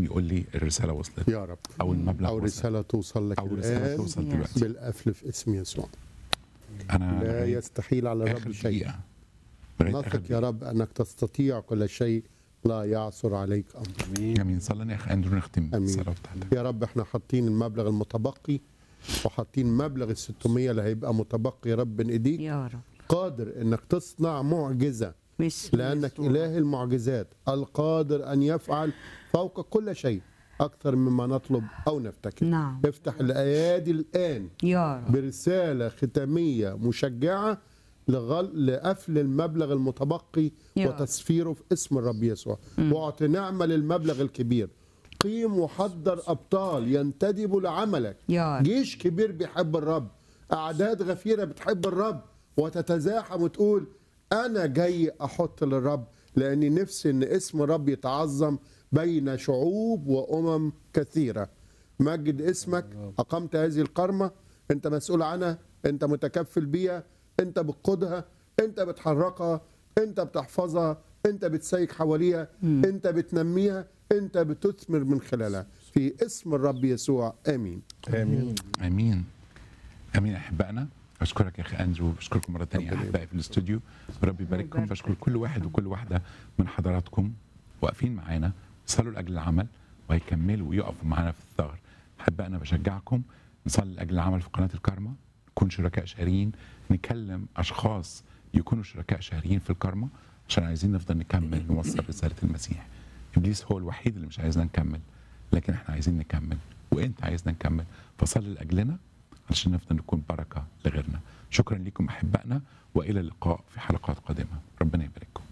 يقول لي الرساله وصلت يا رب او المبلغ او وصل رساله توصل لك او رساله الان توصل دلوقتي بالقفل في اسم يسوع انا لا لغاية يستحيل على اخر الرب شيء دقيقه لغاية آخر نثق يا رب انك تستطيع كل شيء لا يعثر عليك امر دقيقة. امين صلي يا اخ اندرو نختم امين بالصلاه بتاعتك يا رب احنا حاطين المبلغ المتبقي وحاطين مبلغ ال 600 اللي هيبقى متبقي يا رب من ايديك يا رب قادر انك تصنع معجزه باسم لانك يسوع. اله المعجزات القادر ان يفعل فوق كل شيء اكثر مما نطلب او نفتكر نعم افتح الايادي الان يا رب برساله ختاميه مشجعه لغل... لقفل المبلغ المتبقي يا وتسفيره في اسم الرب يسوع واعطي نعمه للمبلغ الكبير قيم وحضر ابطال ينتدبوا لعملك يا رب جيش كبير بيحب الرب اعداد غفيره بتحب الرب وتتزاحم وتقول انا جاي احط للرب لاني نفسي ان اسم الرب يتعظم بين شعوب وامم كثيره مجد اسمك اقمت هذه القرمه انت مسؤول عنها انت متكفل بيها انت بتقودها انت بتحركها انت بتحفظها انت بتسيك حواليها انت بتنميها انت بتثمر من خلالها في اسم الرب يسوع امين امين امين امين احبائنا اشكرك يا اخي اندرو بشكركم مره ثانيه ربنا احبائي في الاستوديو ربي يبارككم يباركك. بشكر كل واحد وكل واحده من حضراتكم واقفين معانا صلوا لاجل العمل وهيكملوا ويقفوا معانا في الثغر احبائنا بشجعكم نصلي لاجل العمل في قناه الكارما نكون شركاء شهريين نكلم اشخاص يكونوا شركاء شهريين في الكارما عشان عايزين نفضل نكمل نوصل رساله المسيح ابليس هو الوحيد اللي مش عايزنا نكمل لكن احنا عايزين نكمل وانت عايزنا نكمل فصلي لاجلنا علشان نفضل نكون بركه لغيرنا شكرا لكم احبائنا والى اللقاء في حلقات قادمه ربنا يبارككم